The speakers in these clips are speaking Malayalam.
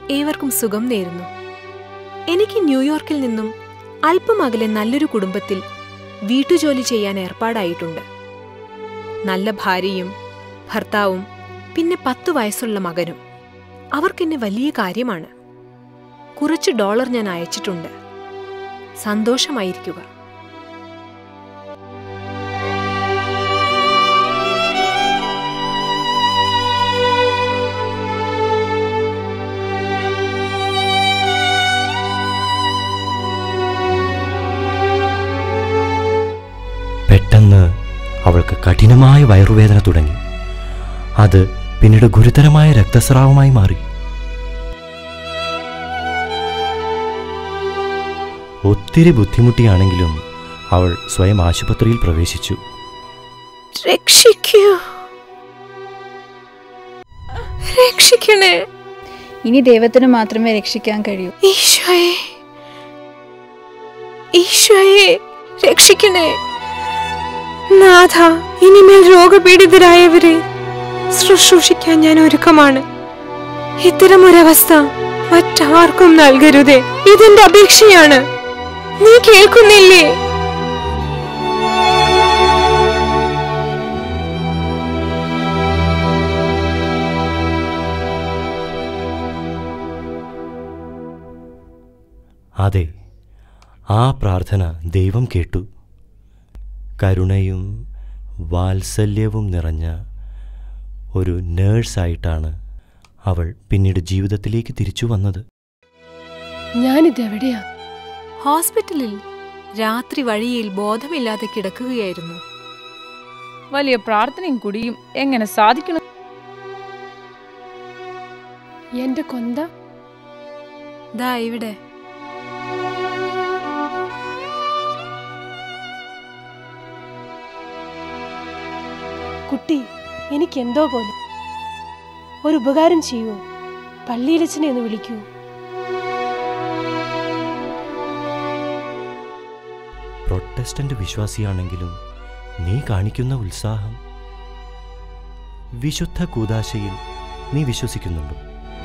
ഏവർക്കും സുഖം നേരുന്നു എനിക്ക് ന്യൂയോർക്കിൽ നിന്നും അല്പം അകലെ നല്ലൊരു കുടുംബത്തിൽ വീട്ടുജോലി ചെയ്യാൻ ഏർപ്പാടായിട്ടുണ്ട് നല്ല ഭാര്യയും ഭർത്താവും പിന്നെ പത്തു വയസ്സുള്ള മകനും അവർക്കെന്നെ വലിയ കാര്യമാണ് കുറച്ച് ഡോളർ ഞാൻ അയച്ചിട്ടുണ്ട് സന്തോഷമായിരിക്കുക പെട്ടെന്ന് അവൾക്ക് കഠിനമായ വയറുവേദന തുടങ്ങി അത് പിന്നീട് ഗുരുതരമായ രക്തസ്രാവമായി മാറി ഒത്തിരി ബുദ്ധിമുട്ടിയാണെങ്കിലും അവൾ സ്വയം ആശുപത്രിയിൽ പ്രവേശിച്ചു രക്ഷിക്കൂ രക്ഷിക്കണേ ഇനി ദൈവത്തിന് മാത്രമേ രക്ഷിക്കാൻ കഴിയൂ ഈശോയെ ഈശോയെ രക്ഷിക്കണേ നാഥ ഇനിമേൽ രോഗപീഡിതരായവരെ ശുശ്രൂഷിക്കാൻ ഞാൻ ഒരുക്കമാണ് ഇത്തരമൊരവസ്ഥ മറ്റാർക്കും നൽകരുതേ ഇതെന്റെ അപേക്ഷയാണ് നീ കേൾക്കുന്നില്ലേ അതെ ആ പ്രാർത്ഥന ദൈവം കേട്ടു കരുണയും വാത്സല്യവും നിറഞ്ഞ ഒരു നേഴ്സായിട്ടാണ് അവൾ പിന്നീട് ജീവിതത്തിലേക്ക് തിരിച്ചു വന്നത് ഞാനിതെവിടെയാ ഹോസ്പിറ്റലിൽ രാത്രി വഴിയിൽ ബോധമില്ലാതെ കിടക്കുകയായിരുന്നു വലിയ പ്രാർത്ഥനയും കുടിയും എങ്ങനെ സാധിക്കണം എന്റെ കൊന്ത ദാ ഇവിടെ കുട്ടി എനിക്കെന്തോ പോലെ ഒരു ഉപകാരം ചെയ്യൂ പള്ളിയിലച്ഛനെ ഒന്ന് വിളിക്കൂ പ്രൊട്ടസ്റ്റന്റ് വിശ്വാസിയാണെങ്കിലും നീ കാണിക്കുന്ന ഉത്സാഹം വിശുദ്ധ കൂതാശയിൽ നീ വിശ്വസിക്കുന്നുണ്ടോ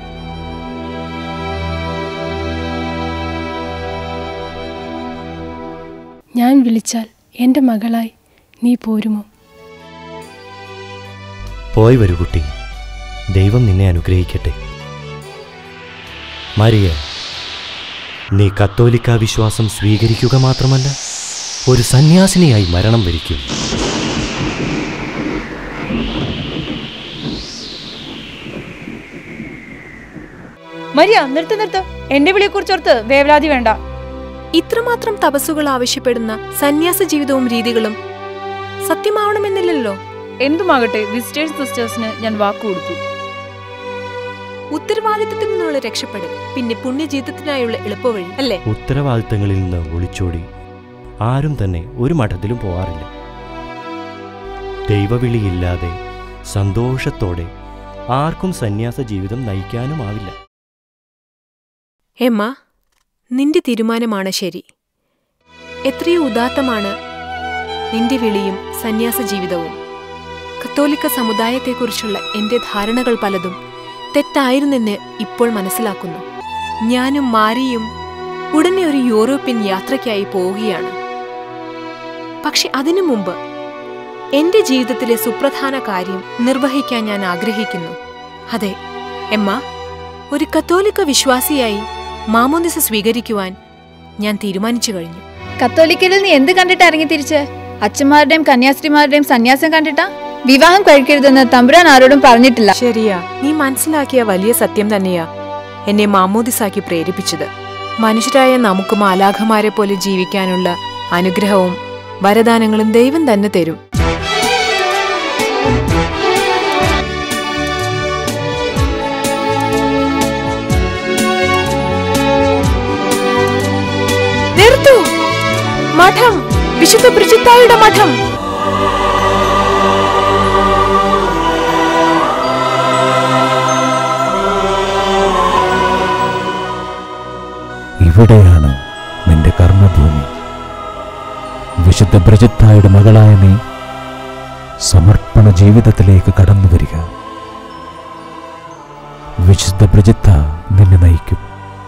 ഞാൻ വിളിച്ചാൽ എന്റെ മകളായി നീ പോരുമോ പോയി വരൂ കുട്ടി ദൈവം നിന്നെ അനുഗ്രഹിക്കട്ടെ മരിയ നീ കത്തോലിക്ക വിശ്വാസം സ്വീകരിക്കുക മാത്രമല്ല ഒരു സന്യാസിനിയായി മരണം വരിക്കും മരിയ നിർത്ത് നിർത്ത് എന്റെ വിളിയെക്കുറിച്ച് ഓർത്ത് വേവലാതി വേണ്ട ഇത്രമാത്രം തപസ്സുകൾ ആവശ്യപ്പെടുന്ന സന്യാസ ജീവിതവും രീതികളും സത്യമാവണമെന്നില്ലല്ലോ എന്തുമാകട്ടെ വിസിറ്റേഴ്സ് സിസ്റ്റേഴ്സിന് ഞാൻ വാക്കു കൊടുത്തു ഉത്തരവാദിത്തത്തിൽ നിന്നുള്ള രക്ഷപ്പെടൽ പിന്നെ പുണ്യജീവിതത്തിനായുള്ള എളുപ്പവഴി അല്ലേ ഉത്തരവാദിത്തങ്ങളിൽ നിന്ന് ഒളിച്ചോടി ആരും തന്നെ ഒരു മഠത്തിലും പോകാറില്ല ദൈവവിളിയില്ലാതെ സന്തോഷത്തോടെ ആർക്കും സന്യാസ ജീവിതം നയിക്കാനുമാവില്ല എമ്മ നിന്റെ തീരുമാനമാണ് ശരി എത്രയോ ഉദാത്തമാണ് നിന്റെ വിളിയും സന്യാസ ജീവിതവും കത്തോലിക്ക സമുദായത്തെക്കുറിച്ചുള്ള എന്റെ ധാരണകൾ പലതും തെറ്റായിരുന്നെന്ന് ഇപ്പോൾ മനസ്സിലാക്കുന്നു ഞാനും മാരിയും ഉടനെ ഒരു യൂറോപ്യൻ യാത്രയ്ക്കായി പോവുകയാണ് പക്ഷെ അതിനു മുമ്പ് എന്റെ ജീവിതത്തിലെ സുപ്രധാന കാര്യം നിർവഹിക്കാൻ ഞാൻ ആഗ്രഹിക്കുന്നു അതെ എമ്മ ഒരു കത്തോലിക്ക വിശ്വാസിയായി മാമോദിസ സ്വീകരിക്കുവാൻ ഞാൻ തീരുമാനിച്ചു കഴിഞ്ഞു കത്തോലിക്കലിൽ നീ എന്ത് കണ്ടിട്ട് ഇറങ്ങി തിരിച്ച് അച്ഛന്മാരുടെയും കന്യാസ്ത്രീമാരുടെയും സന്യാസം കണ്ടിട്ടാ വിവാഹം കഴിക്കരുതെന്ന് തമ്പുരാൻ ആരോടും പറഞ്ഞിട്ടില്ല ശരിയാ നീ മനസ്സിലാക്കിയ വലിയ സത്യം തന്നെയാ എന്നെ മാമോദിസാക്കി പ്രേരിപ്പിച്ചത് മനുഷ്യരായ നമുക്ക് മാലാഖമാരെ പോലെ ജീവിക്കാനുള്ള അനുഗ്രഹവും വരദാനങ്ങളും ദൈവം തന്നെ തരും നിർത്തു മഠം വിശുദ്ധ ബ്രിജിത്തായുടെ മഠം ഇവിടെയാണ് നിന്റെ കർമ്മഭൂമി വിശുദ്ധ ബ്രജിത്തായുടെ മകളായ നീ സമർപ്പണ ജീവിതത്തിലേക്ക് കടന്നു വരിക വിശുദ്ധ ബ്രജിത്ത നിന്നെ നയിക്കും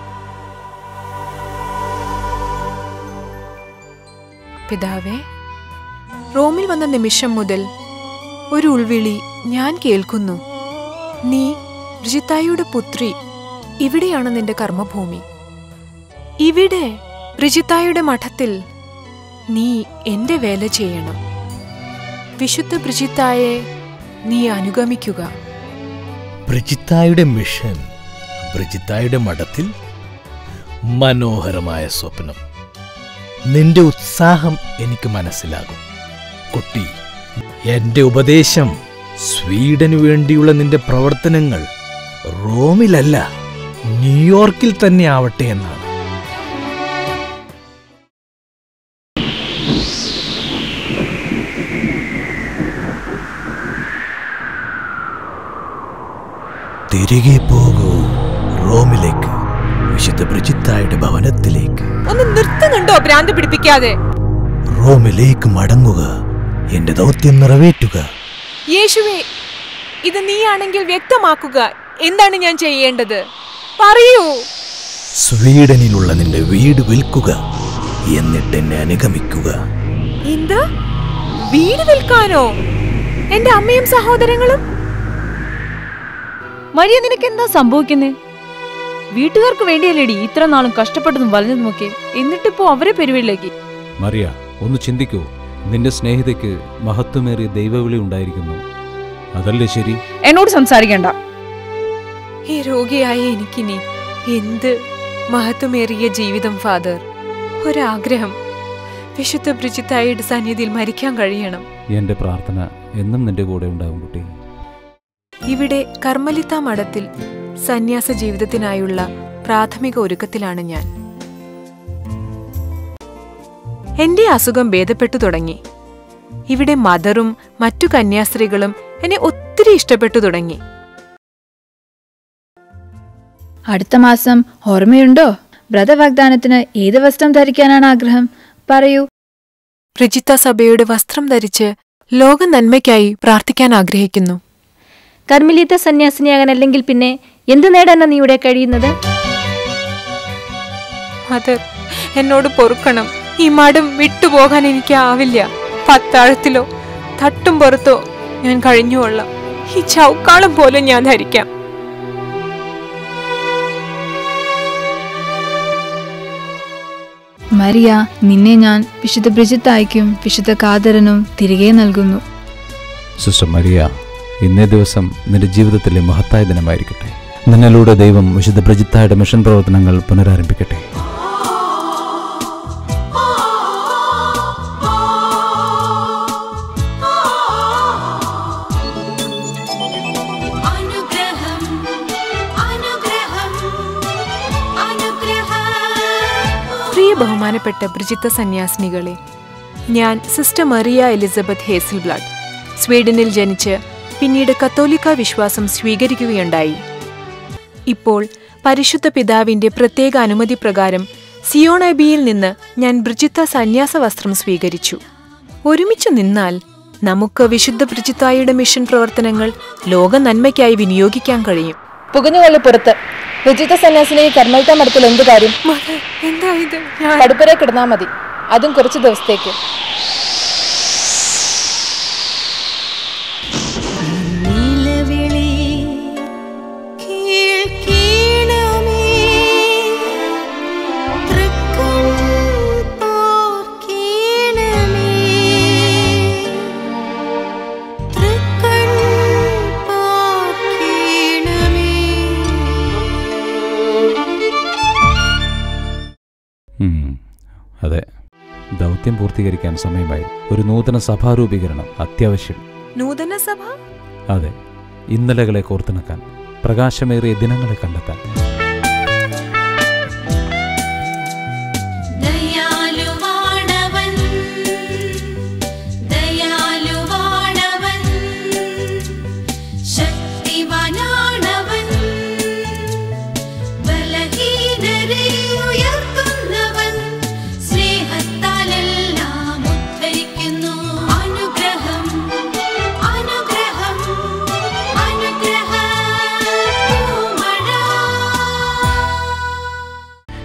പിതാവേ റോമിൽ വന്ന നിമിഷം മുതൽ ഒരു ഉൾവിളി ഞാൻ കേൾക്കുന്നു നീ ബ്രിജിത്തായിയുടെ പുത്രി ഇവിടെയാണ് നിന്റെ കർമ്മഭൂമി ഇവിടെ ബ്രിജിത്തായുടെ മഠത്തിൽ നീ എന്റെ വേല ചെയ്യണം വിശുദ്ധ ബ്രിജിത്തായെ നീ അനുഗമിക്കുക ബ്രിജിത്തായുടെ മിഷൻ ബ്രിജിത്തായുടെ മഠത്തിൽ മനോഹരമായ സ്വപ്നം നിന്റെ ഉത്സാഹം എനിക്ക് മനസ്സിലാകും കുട്ടി എന്റെ ഉപദേശം സ്വീഡനു വേണ്ടിയുള്ള നിന്റെ പ്രവർത്തനങ്ങൾ റോമിലല്ല ന്യൂയോർക്കിൽ തന്നെ ആവട്ടെ എന്നാണ് തിരികെ പോകൂ റോമിലേക്ക് വിശുദ്ധ ബ്രിജിത്തായുടെ ഭവനത്തിലേക്ക് ഒന്ന് നിർത്തുന്നുണ്ടോ ഭ്രാന്ത് പിടിപ്പിക്കാതെ റോമിലേക്ക് മടങ്ങുക എന്റെ ദൗത്യം നിറവേറ്റുക യേശുവേ ഇത് നീയാണെങ്കിൽ വ്യക്തമാക്കുക എന്താണ് ഞാൻ ചെയ്യേണ്ടത് പറയൂ സ്വീഡനിലുള്ള നിന്റെ വീട് വിൽക്കുക എന്നിട്ട് എന്നെ അനുഗമിക്കുക എന്ത് വീട് വിൽക്കാനോ എന്റെ അമ്മയും സഹോദരങ്ങളും മരിയ നിനക്ക് എന്താ സംഭവിക്കുന്നേ വീട്ടുകാർക്ക് വേണ്ടിയല്ലേടി ഇത്ര നാളും കഷ്ടപ്പെട്ടതും വലഞ്ഞതുമൊക്കെ എന്നിട്ടിപ്പോ അവരെ പെരുവിളിലേക്ക് മറിയ ഒന്ന് ചിന്തിക്കൂ നിന്റെ സ്നേഹിതയ്ക്ക് മഹത്വമേറിയ ദൈവവിളി ഉണ്ടായിരിക്കുന്നു അതല്ലേ ശരി എന്നോട് സംസാരിക്കണ്ട ഈ രോഗിയായ എനിക്കിനി എന്ത് മഹത്വമേറിയ ജീവിതം ഫാദർ ഒരാഗ്രഹം വിശുദ്ധ ബ്രിജിത്തായുടെ സന്നിധിയിൽ മരിക്കാൻ കഴിയണം എന്റെ പ്രാർത്ഥന എന്നും നിന്റെ കൂടെ ഉണ്ടാകും കുട്ടി ഇവിടെ കർമ്മലിത്ത മഠത്തിൽ സന്യാസ ജീവിതത്തിനായുള്ള പ്രാഥമിക ഒരുക്കത്തിലാണ് ഞാൻ എന്റെ അസുഖം ഭേദപ്പെട്ടു തുടങ്ങി ഇവിടെ മദറും മറ്റു കന്യാസ്ത്രീകളും എന്നെ ഒത്തിരി ഇഷ്ടപ്പെട്ടു തുടങ്ങി അടുത്ത മാസം ഓർമ്മയുണ്ടോ വ്രതവാഗ്ദാനത്തിന് ഏത് വസ്ത്രം ധരിക്കാനാണ് ആഗ്രഹം പറയൂ പ്രജിത്ത സഭയുടെ വസ്ത്രം ധരിച്ച് ലോക നന്മയ്ക്കായി പ്രാർത്ഥിക്കാൻ ആഗ്രഹിക്കുന്നു കർമ്മിലീത്ത സന്യാസിനിയാകാൻ അല്ലെങ്കിൽ പിന്നെ എന്ത് നേടാനാണ് നീ ഇവിടെ കഴിയുന്നത് മദർ എന്നോട് പൊറുക്കണം ഈ മഠം വിട്ടുപോകാൻ എനിക്ക് ആവില്ല പത്താഴത്തിലോ തട്ടും പുറത്തോ ഞാൻ കഴിഞ്ഞുകൊള്ളാം ഈ ചൗക്കാളം പോലും ഞാൻ ധരിക്കാം മരിയ നിന്നെ ഞാൻ വിശുദ്ധ ബ്രിജിത്തായ്ക്കും വിശുദ്ധ കാതരനും തിരികെ നൽകുന്നു സിസ്റ്റർ മരിയ ഇന്നേ ദിവസം നിന്റെ ജീവിതത്തിലെ മഹത്തായ ദിനമായിരിക്കട്ടെ നിന്നിലൂടെ ദൈവം വിശുദ്ധ ബ്രജിത്തായുടെ മിഷൻ പ്രവർത്തനങ്ങൾ പുനരാരംഭിക്കട്ടെ അനുഗ്രഹം അനുഗ്രഹം അനുഗ്രഹം പ്രിയ ബഹുമാനപ്പെട്ട ബ്രിജിത്ത സന്യാസിനികളെ ഞാൻ sister Maria Elisabeth Hesselblad സ്വീഡനിൽ ജനിച്ച് പിന്നീട് കത്തോലിക്ക വിശ്വാസം സ്വീകരിക്കുകയുണ്ടായി ഇപ്പോൾ പരിശുദ്ധ പിതാവിന്റെ പ്രത്യേക അനുമതി പ്രകാരം സിയോണബിയിൽ നിന്ന് ഞാൻ ബ്രിജിത്ത സന്യാസ വസ്ത്രം സ്വീകരിച്ചു ഒരുമിച്ചു നിന്നാൽ നമുക്ക് വിശുദ്ധ ബ്രിജിത്തായുടെ മിഷൻ പ്രവർത്തനങ്ങൾ ലോക നന്മയ്ക്കായി വിനിയോഗിക്കാൻ കഴിയും പുകഞ്ഞുകൊള്ളി പുറത്ത് രുചിത സന്യാസിനെ കർമ്മൽത്ത മഠത്തിൽ എന്ത് കാര്യം മദർ, എന്താ ഇത് ഞാൻ കടുപ്പരെ കിടന്നാ മതി അതും കുറച്ച് ദിവസത്തേക്ക് നിലവിളി കേൾക്കണമേ തൃക്കൺ പാർക്കണമേ തൃക്കൺ പാർക്കണമേ ഉം, അതെ ദൗത്യം പൂർത്തീകരിക്കാൻ സമയമായി ഒരു നൂതന സഭാരൂപീകരണം അത്യാവശ്യം നൂതന സഭ അതെ ഇന്നലകളെ കോർത്തിണക്കാൻ പ്രകാശമേറിയ ദിനങ്ങളെ കണ്ടെത്താൻ ദയാലുവാണവൻ ദയാലുവാണവൻ ശക്തിവാനാണവൻ ബലഹീനരെ ഉയർത്തുന്നവൻ സ്നേഹത്താലെല്ലാം ഉദ്ധരിക്കുന്നു അനുഗ്രഹം അനുഗ്രഹം അനുഗ്രഹം പൂമഴ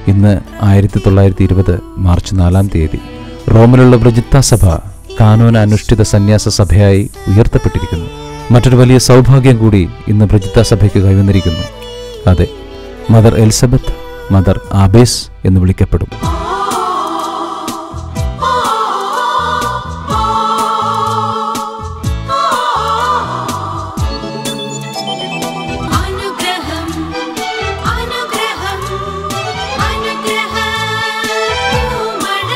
ഇന്ന് ആയിരത്തി തൊള്ളായിരത്തി ഇരുപത് മാർച്ച് നാലാം തീയതി റോമിലുള്ള ബ്രജിത്ത സഭ കാനൂന അനുഷ്ഠിത സന്യാസ സഭയായി ഉയർത്തപ്പെട്ടിരിക്കുന്നു മറ്റൊരു വലിയ സൗഭാഗ്യം കൂടി ഇന്ന് ബ്രജിത്ത സഭയ്ക്ക് കൈവന്നിരിക്കുന്നു അതെ മദർ എലിസബത്ത് മദർ ആബേസ് എന്ന് വിളിക്കപ്പെടും അനുഗ്രഹം അനുഗ്രഹം അനുഗ്രഹ പൂമഴ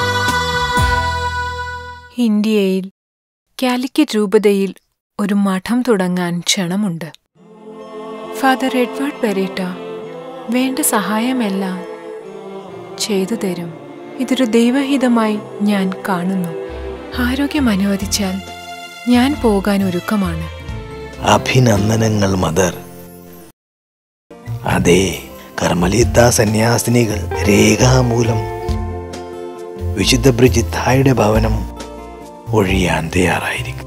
ഇന്ത്യയിൽ കാലിക്കറ്റ് രൂപതയിൽ ഒരു മഠം തുടങ്ങാൻ ക്ഷണമുണ്ട് ഫാദർ എഡ്വേർഡ് പെരേറ്റ വേണ്ട സഹായമെല്ലാം ചെയ്തു തരും ഇതൊരു ദൈവഹിതമായി ഞാൻ കാണുന്നു ആരോഗ്യം അനുവദിച്ചാൽ ഞാൻ പോകാൻ ഒരുക്കമാണ് അഭിനന്ദനങ്ങൾ മദർ അതെ കർമ്മലീത്ത സന്യാസിനികൾ രേഖാമൂലം വിശുദ്ധ ബ്രിജിത്തായുടെ ഭവനം ഒഴിയാൻ തയ്യാറായിരിക്കും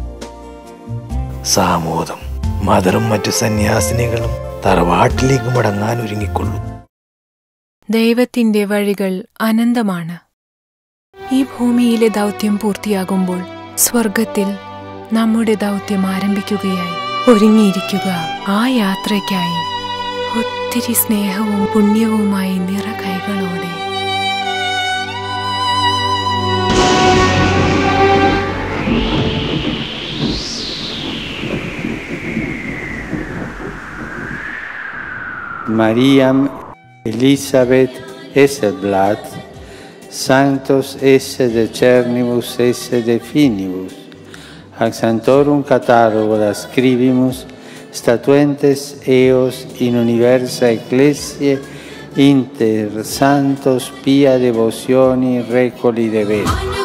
സാമോദം മദറും മറ്റു സന്യാസിനികളും തറവാട്ടിലേക്ക് മടങ്ങാൻ ഒരുങ്ങിക്കൊള്ളു ദൈവത്തിന്റെ വഴികൾ അനന്തമാണ് ഈ ഭൂമിയിലെ ദൗത്യം പൂർത്തിയാകുമ്പോൾ സ്വർഗത്തിൽ നമ്മുടെ ദൗത്യം ആരംഭിക്കുകയായി ഒരുങ്ങിയിരിക്കുക ആ യാത്രയ്ക്കായി ഒത്തിരി സ്നേഹവും പുണ്യവുമായി നിറ കൈകളോടെ Mariam Elisabeth Esselblad, Sanctos esse decernibus esse definibus, ac Santorum catalogo scribimus, statuentes eos in universa ecclesiae inter santos pia devocioni recoli devet.